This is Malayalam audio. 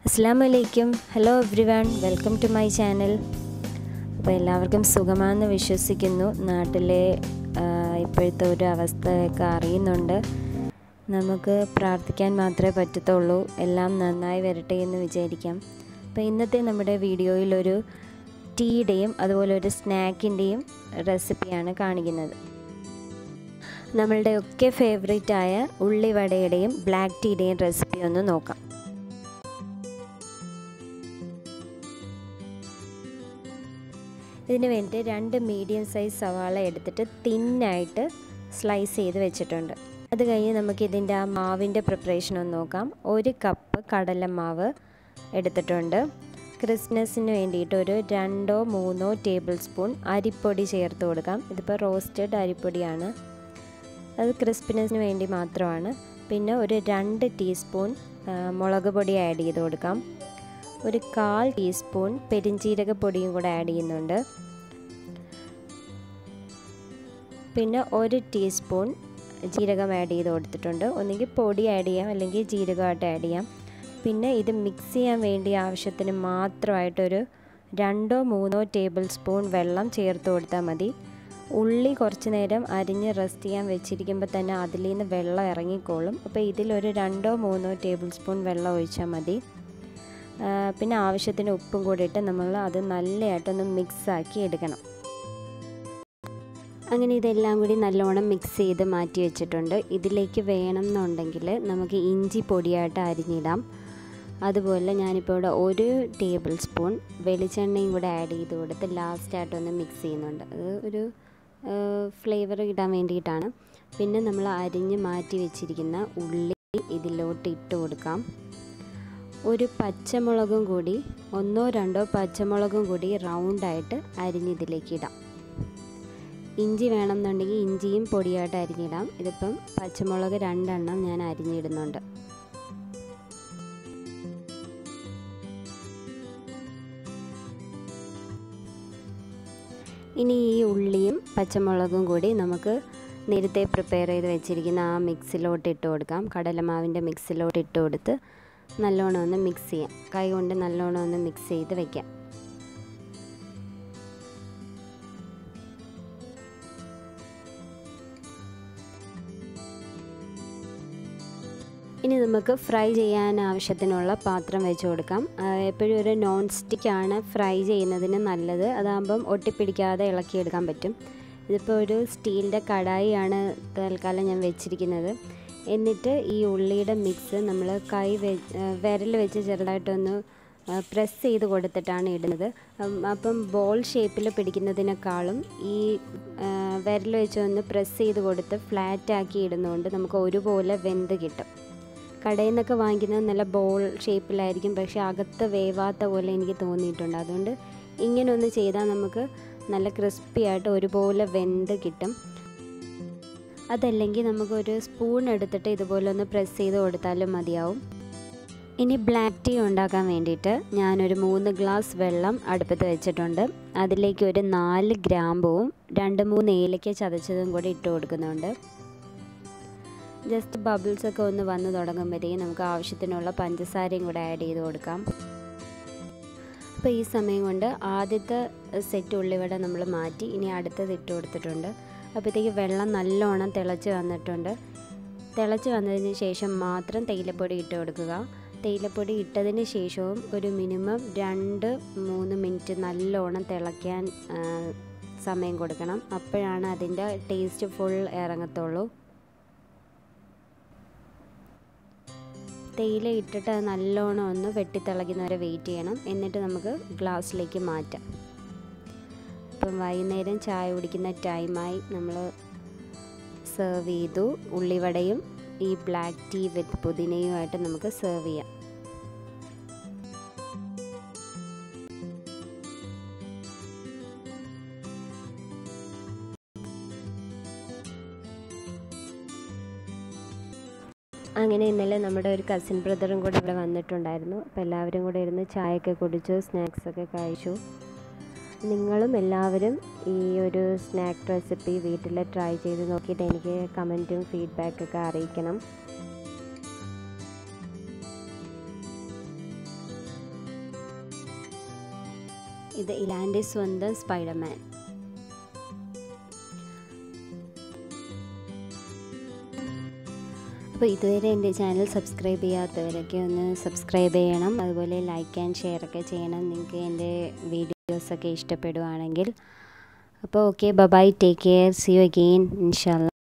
അസ്സാം വലൈക്കും hello everyone welcome to my channel അപ്പോൾ എല്ലാവർക്കും സുഖമാണെന്ന് വിശ്വസിക്കുന്നു നാട്ടിലെ ആ, ഇപ്പോഴത്തെ ഒരു അവസ്ഥയൊക്കെ അറിയുന്നുണ്ട് നമുക്ക് പ്രാർത്ഥിക്കാൻ മാത്രമേ പറ്റത്തുള്ളൂ എല്ലാം നന്നായി വരട്ടെ എന്ന് വിചാരിക്കാം അപ്പോൾ ഇന്നത്തെ നമ്മുടെ വീഡിയോയിൽ ഒരു ടീയുടെയും അതുപോലെ ഒരു സ്നാക്കിൻ്റെയും റെസിപ്പിയാണ് കാണിക്കുന്നത് നമ്മളുടെ ഒക്കെ ഫേവറേറ്റ് ആയ ഉള്ളിവടയുടെയും ബ്ലാക്ക് ടീയുടെയും റെസിപ്പി ഒന്ന് നോക്കാം ഇതിന് വേണ്ടി രണ്ട് മീഡിയം സൈസ് സവാള എടുത്തിട്ട് തിന്നായിട്ട് സ്ലൈസ് ചെയ്ത് വെച്ചിട്ടുണ്ട് അത് കഴിഞ്ഞ് നമുക്ക് ഇതിൻ്റെ ആ മാവിൻ്റെ പ്രിപ്പറേഷൻ ഒന്ന് നോക്കാം ഒരു കപ്പ് കടലമാവ് എടുത്തിട്ടുണ്ട് ക്രിസ്മസിന് വേണ്ടിയിട്ട് ഒരു രണ്ടോ മൂന്നോ ടേബിൾ സ്പൂൺ അരിപ്പൊടി ചേർത്ത് കൊടുക്കാം ഇതിപ്പോൾ റോസ്റ്റഡ് അരിപ്പൊടിയാണ് അത് ക്രിസ്പിനെസ്സിന് വേണ്ടി മാത്രമാണ് പിന്നെ ഒരു രണ്ട് ടീസ്പൂൺ മുളക് പൊടി ആഡ് ചെയ്ത് കൊടുക്കാം ഒരു കാൽ ടീസ്പൂൺ പെരിഞ്ചീരക പൊടിയും കൂടെ ആഡ് ചെയ്യുന്നുണ്ട് പിന്നെ ഒരു ടീസ്പൂൺ ജീരകം ആഡ് ചെയ്ത് കൊടുത്തിട്ടുണ്ട് ഒന്നുകിൽ പൊടി ആഡ് ചെയ്യാം അല്ലെങ്കിൽ ജീരകമായിട്ട് ആഡ് ചെയ്യാം പിന്നെ ഇത് മിക്സ് ചെയ്യാൻ വേണ്ടി ആവശ്യത്തിന് മാത്രമായിട്ടൊരു രണ്ടോ മൂന്നോ ടേബിൾ സ്പൂൺ വെള്ളം ചേർത്ത് കൊടുത്താൽ മതി ഉള്ളി കുറച്ച് നേരം അരിഞ്ഞ് റെസ്റ്റ് ചെയ്യാൻ വെച്ചിരിക്കുമ്പോൾ തന്നെ അതിൽ നിന്ന് വെള്ളം ഇറങ്ങിക്കോളും അപ്പോൾ ഇതിലൊരു രണ്ടോ മൂന്നോ ടേബിൾ സ്പൂൺ വെള്ളം ഒഴിച്ചാൽ മതി പിന്നെ ആവശ്യത്തിന് ഉപ്പും കൂടി ഇട്ട് നമ്മൾ അത് നല്ലതായിട്ടൊന്ന് മിക്സാക്കി എടുക്കണം അങ്ങനെ ഇതെല്ലാം കൂടി നല്ലോണം മിക്സ് ചെയ്ത് മാറ്റി വെച്ചിട്ടുണ്ട് ഇതിലേക്ക് വേണം എന്നുണ്ടെങ്കിൽ നമുക്ക് ഇഞ്ചി പൊടിയായിട്ട് അരിഞ്ഞിടാം അതുപോലെ ഞാനിപ്പോൾ ഇവിടെ ഒരു ടേബിൾ സ്പൂൺ വെളിച്ചെണ്ണയും കൂടെ ആഡ് ചെയ്ത് കൊടുത്ത് ലാസ്റ്റായിട്ടൊന്ന് മിക്സ് ചെയ്യുന്നുണ്ട് അത് ഒരു ഫ്ലേവർ ഇടാൻ വേണ്ടിയിട്ടാണ് പിന്നെ നമ്മൾ അരിഞ്ഞ് മാറ്റി വെച്ചിരിക്കുന്ന ഉള്ളി ഇതിലോട്ട് ഇട്ട് കൊടുക്കാം ഒരു പച്ചമുളകും കൂടി ഒന്നോ രണ്ടോ പച്ചമുളകും കൂടി റൗണ്ടായിട്ട് അരിഞ്ഞിതിലേക്ക് ഇടാം ഇഞ്ചി വേണമെന്നുണ്ടെങ്കിൽ ഇഞ്ചിയും പൊടിയായിട്ട് അരിഞ്ഞിടാം ഇതിപ്പം പച്ചമുളക് രണ്ടെണ്ണം ഞാൻ അരിഞ്ഞിടുന്നുണ്ട് ഇനി ഈ ഉള്ളിയും പച്ചമുളകും കൂടി നമുക്ക് നേരത്തെ പ്രിപ്പയർ ചെയ്ത് വെച്ചിരിക്കുന്ന ആ മിക്സിലോട്ട് ഇട്ട് കൊടുക്കാം കടലമാവിൻ്റെ മിക്സിലോട്ട് ഇട്ട് കൊടുത്ത് നല്ലോണം ഒന്ന് മിക്സ് ചെയ്യാം കൈ കൊണ്ട് നല്ലോണം ഒന്ന് മിക്സ് ചെയ്ത് വെക്കാം ഇനി നമുക്ക് ഫ്രൈ ചെയ്യാൻ ആവശ്യത്തിനുള്ള പാത്രം വെച്ച് കൊടുക്കാം എപ്പോഴും ഒരു നോൺ സ്റ്റിക്കാണ് ഫ്രൈ ചെയ്യുന്നതിന് നല്ലത് അതാകുമ്പം ഒട്ടിപ്പിടിക്കാതെ ഇളക്കിയെടുക്കാൻ പറ്റും ഇതിപ്പോൾ ഒരു സ്റ്റീലിൻ്റെ കടായിയാണ് തൽക്കാലം ഞാൻ വെച്ചിരിക്കുന്നത് എന്നിട്ട് ഈ ഉള്ളിയുടെ മിക്സ് നമ്മൾ കൈ വെ വിരൽ വെച്ച് ചെറുതായിട്ടൊന്ന് പ്രസ് ചെയ്ത് കൊടുത്തിട്ടാണ് ഇടുന്നത് അപ്പം ബോൾ ഷേപ്പിൽ പിടിക്കുന്നതിനേക്കാളും ഈ വിരൽ വെച്ച് ഒന്ന് പ്രസ് ചെയ്ത് കൊടുത്ത് ഫ്ലാറ്റാക്കി ഇടുന്നതുകൊണ്ട് നമുക്ക് ഒരുപോലെ വെന്ത് കിട്ടും കടയിൽ നിന്നൊക്കെ വാങ്ങിക്കുന്നത് നല്ല ബോൾ ഷേപ്പിലായിരിക്കും പക്ഷേ അകത്ത് വേവാത്ത പോലെ എനിക്ക് തോന്നിയിട്ടുണ്ട് അതുകൊണ്ട് ഇങ്ങനെ ഒന്ന് ചെയ്താൽ നമുക്ക് നല്ല ക്രിസ്പി ആയിട്ട് ഒരുപോലെ വെന്ത് കിട്ടും അതല്ലെങ്കിൽ നമുക്കൊരു സ്പൂൺ എടുത്തിട്ട് ഇതുപോലെ ഒന്ന് പ്രസ് ചെയ്ത് കൊടുത്താലും മതിയാവും ഇനി ബ്ലാക്ക് ടീ ഉണ്ടാക്കാൻ വേണ്ടിയിട്ട് ഞാനൊരു മൂന്ന് ഗ്ലാസ് വെള്ളം അടുപ്പത്ത് വെച്ചിട്ടുണ്ട് അതിലേക്ക് ഒരു നാല് ഗ്രാമ്പുവും രണ്ട് മൂന്ന് ഏലക്ക ചതച്ചതും കൂടി ഇട്ട് കൊടുക്കുന്നുണ്ട് ജസ്റ്റ് ബബിൾസ് ഒക്കെ ഒന്ന് വന്ന് തുടങ്ങുമ്പോഴത്തേക്കും നമുക്ക് ആവശ്യത്തിനുള്ള പഞ്ചസാരയും കൂടെ ആഡ് ചെയ്ത് കൊടുക്കാം അപ്പോൾ ഈ സമയം കൊണ്ട് ആദ്യത്തെ സെറ്റ് ഉള്ളിവട നമ്മൾ മാറ്റി ഇനി അടുത്തത് ഇട്ട് കൊടുത്തിട്ടുണ്ട് അപ്പോഴത്തേക്ക് വെള്ളം നല്ലോണം തിളച്ച് വന്നിട്ടുണ്ട് തിളച്ച് വന്നതിന് ശേഷം മാത്രം തേയിലപ്പൊടി ഇട്ട് കൊടുക്കുക തേയിലപ്പൊടി ഇട്ടതിന് ശേഷവും ഒരു മിനിമം രണ്ട് മൂന്ന് മിനിറ്റ് നല്ലോണം തിളയ്ക്കാൻ സമയം കൊടുക്കണം അപ്പോഴാണ് അതിൻ്റെ ടേസ്റ്റ് ഫുൾ ഇറങ്ങത്തുള്ളൂ തേയില ഇട്ടിട്ട് അത് നല്ലോണം ഒന്ന് വെട്ടിത്തിളയ്ക്കുന്നവരെ വെയിറ്റ് ചെയ്യണം എന്നിട്ട് നമുക്ക് ഗ്ലാസ്സിലേക്ക് മാറ്റാം ഇപ്പം വൈകുന്നേരം ചായ കുടിക്കുന്ന ടൈമായി നമ്മൾ സെർവ് ചെയ്തു ഉള്ളിവടയും ഈ ബ്ലാക്ക് ടീ വിത്ത് പുതിനയുമായിട്ട് നമുക്ക് സെർവ് ചെയ്യാം അങ്ങനെ ഇന്നലെ നമ്മുടെ ഒരു കസിൻ ബ്രദറും കൂടെ ഇവിടെ വന്നിട്ടുണ്ടായിരുന്നു അപ്പോൾ എല്ലാവരും കൂടെ ഇരുന്ന് ചായയൊക്കെ കുടിച്ചു സ്നാക്സൊക്കെ കഴിച്ചു നിങ്ങളും എല്ലാവരും ഈ ഒരു സ്നാക്ക് റെസിപ്പി വീട്ടിൽ ട്രൈ ചെയ്ത് നോക്കിയിട്ട് എനിക്ക് കമൻറ്റും ഫീഡ്ബാക്കൊക്കെ അറിയിക്കണം ഇത് ഇലാൻ്റെ സ്വന്തം സ്പൈഡർമാൻ അപ്പോൾ ഇതുവരെ എൻ്റെ ചാനൽ സബ്സ്ക്രൈബ് ചെയ്യാത്തവരൊക്കെ ഒന്ന് സബ്സ്ക്രൈബ് ചെയ്യണം അതുപോലെ ലൈക്ക് ആൻഡ് ഷെയർ ഒക്കെ ചെയ്യണം നിങ്ങൾക്ക് എൻ്റെ വീഡിയോസൊക്കെ ഇഷ്ടപ്പെടുവാണെങ്കിൽ അപ്പോൾ okay bye take care see you again ഇൻഷാല്ല